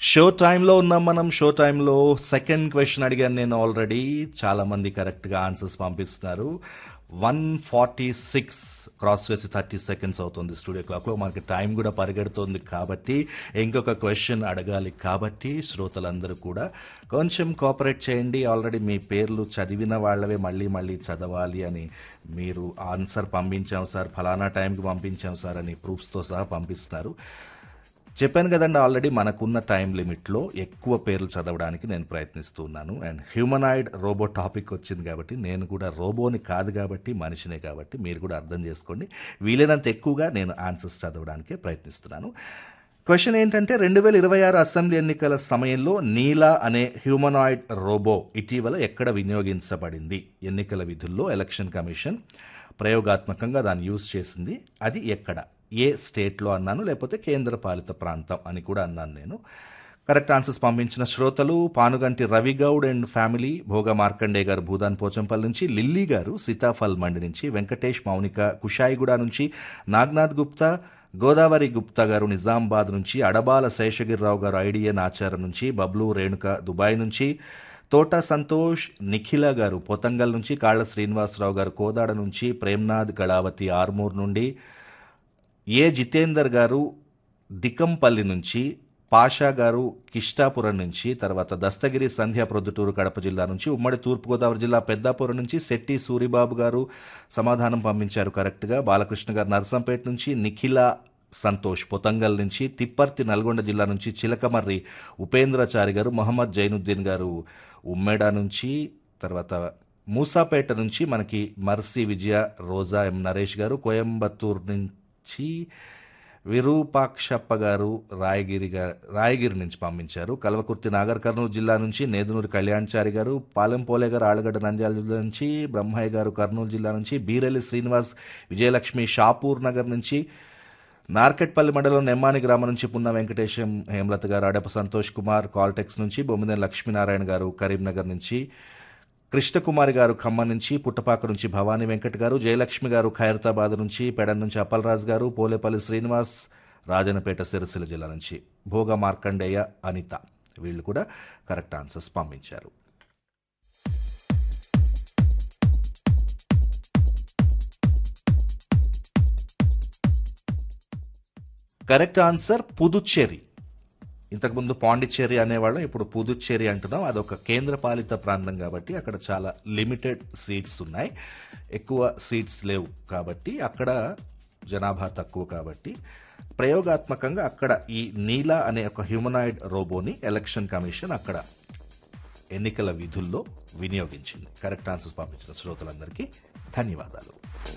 show టైంలో ఉన్నాం మనం షో టైంలో సెకండ్ క్వశ్చన్ అడిగాను నేను ఆల్రెడీ చాలా మంది కరెక్ట్గా ఆన్సర్స్ పంపిస్తున్నారు వన్ ఫార్టీ సిక్స్ క్రాస్ చేసి థర్టీ సెకండ్స్ అవుతుంది స్టూడియో క్లాక్లో మనకి టైం కూడా పరిగెడుతుంది కాబట్టి ఇంకొక క్వశ్చన్ అడగాలి కాబట్టి శ్రోతలందరూ కూడా కొంచెం కోఆపరేట్ చేయండి ఆల్రెడీ మీ పేర్లు చదివిన వాళ్ళవే మళ్ళీ మళ్ళీ చదవాలి అని మీరు ఆన్సర్ పంపించాం సార్ ఫలానా టైంకి పంపించాం సార్ అని ప్రూఫ్స్తో సహా పంపిస్తారు చెప్పాను కదండి ఆల్రెడీ మనకున్న టైం లిమిట్లో ఎక్కువ పేర్లు చదవడానికి నేను ప్రయత్నిస్తున్నాను అండ్ హ్యూమనాయిడ్ రోబో టాపిక్ వచ్చింది కాబట్టి నేను కూడా రోబోని కాదు కాబట్టి మనిషినే కాబట్టి మీరు కూడా అర్థం చేసుకోండి వీలైనంత ఎక్కువగా నేను ఆన్సర్స్ చదవడానికే ప్రయత్నిస్తున్నాను క్వశ్చన్ ఏంటంటే రెండు వేల ఇరవై ఆరు అసెంబ్లీ ఎన్నికల సమయంలో నీలా అనే హ్యూమనాయిడ్ రోబో ఇటీవల ఎక్కడ వినియోగించబడింది ఎన్నికల విధుల్లో ఎలక్షన్ కమిషన్ ప్రయోగాత్మకంగా దాన్ని యూజ్ చేసింది అది ఎక్కడ ఏ స్టేట్లో అన్నాను లేకపోతే కేంద్ర పాలిత ప్రాంతం అని కూడా అన్నాను నేను కరెక్ట్ ఆన్సర్స్ పంపించిన శ్రోతలు పానుగంటి రవిగౌడ్ అండ్ ఫ్యామిలీ భోగ మార్కండే గారు భూదాన్ పోచంపల్లి నుంచి లిల్లీ గారు సీతాఫల్ మండి నుంచి వెంకటేష్ మౌనిక కుషాయిగూడ నుంచి నాగ్నాథ్ గుప్తా గోదావరి గుప్తా గారు నిజామాబాద్ నుంచి అడబాల శేషగిరిరావు గారు ఐడియన్ ఆచారం నుంచి బబ్లు రేణుక దుబాయ్ నుంచి తోట సంతోష్ నిఖిల గారు పొతంగల్ నుంచి కాళ్ళ శ్రీనివాసరావు గారు కోదాడ నుంచి ప్రేమ్నాథ్ కళావతి ఆర్మూర్ నుండి ఏ జితేందర్ గారు దికంపల్లి నుంచి పాషా గారు కిష్టాపురం నుంచి తర్వాత దస్తగిరి సంధ్య ప్రొద్దుటూరు కడప జిల్లా నుంచి ఉమ్మడి తూర్పుగోదావరి జిల్లా పెద్దాపురం నుంచి శెట్టి సూరిబాబు గారు సమాధానం పంపించారు కరెక్ట్గా బాలకృష్ణ గారు నర్సంపేట నుంచి నిఖిల సంతోష్ పొతంగల్ నుంచి తిప్పర్తి నల్గొండ జిల్లా నుంచి చిలకమర్రి ఉపేంద్రచారి గారు మొహమ్మద్ జైనుద్దీన్ గారు ఉమ్మెడ నుంచి తర్వాత మూసాపేట నుంచి మనకి మర్సి విజయ రోజా ఎం నరేష్ గారు కోయంబత్తూర్ నుంచి విరూపాక్షప్ప గారు రాయగిరి గారు రాయగిరి నుంచి పంపించారు కల్వకుర్తి నాగర్ కర్నూలు జిల్లా నుంచి నేదునూరి కళ్యాణ్చారి గారు పాలెంపోలే గారు ఆలగడ్డ నంద్యాల జిల్లా నుంచి బ్రహ్మయ్య గారు కర్నూలు జిల్లా నుంచి బీరెల్లి శ్రీనివాస్ విజయలక్ష్మి షాపూర్ నగర్ నుంచి నార్కెట్పల్లి మండలం నెమ్మాని గ్రామం నుంచి పున్న వెంకటేశం హేమలత గారు అడప సంతోష్ కుమార్ కాల్టెక్స్ నుంచి బొమ్మిదేని లక్ష్మీనారాయణ గారు కరీంనగర్ నుంచి కృష్ణకుమారి గారు ఖమ్మం నుంచి పుట్టపాక నుంచి భవానీ వెంకట్ గారు జయలక్ష్మి గారు ఖైరతాబాద్ నుంచి పెడన్ నుంచి అప్పలరాజు గారు పోలేపల్లి శ్రీనివాస్ రాజనపేట సిరిసిల్ల జిల్లా నుంచి భోగ మార్కండేయ అనిత వీళ్ళు కూడా కరెక్ట్ ఆన్సర్స్ పంపించారు కరెక్ట్ ఆన్సర్ పుదుచ్చేరి ఇంతకుముందు పాండిచ్చేరి అనేవాళ్ళం ఇప్పుడు పుదుచ్చేరి అంటున్నాం అదొక కేంద్ర పాలిత ప్రాంతం కాబట్టి అక్కడ చాలా లిమిటెడ్ సీట్స్ ఉన్నాయి ఎక్కువ సీట్స్ లేవు కాబట్టి అక్కడ జనాభా తక్కువ కాబట్టి ప్రయోగాత్మకంగా అక్కడ ఈ నీలా అనే ఒక హ్యూమనాయిడ్ రోబోని ఎలక్షన్ కమిషన్ అక్కడ ఎన్నికల విధుల్లో వినియోగించింది కరెక్ట్ ఆన్సర్స్ పంపించిన శ్రోతలందరికీ ధన్యవాదాలు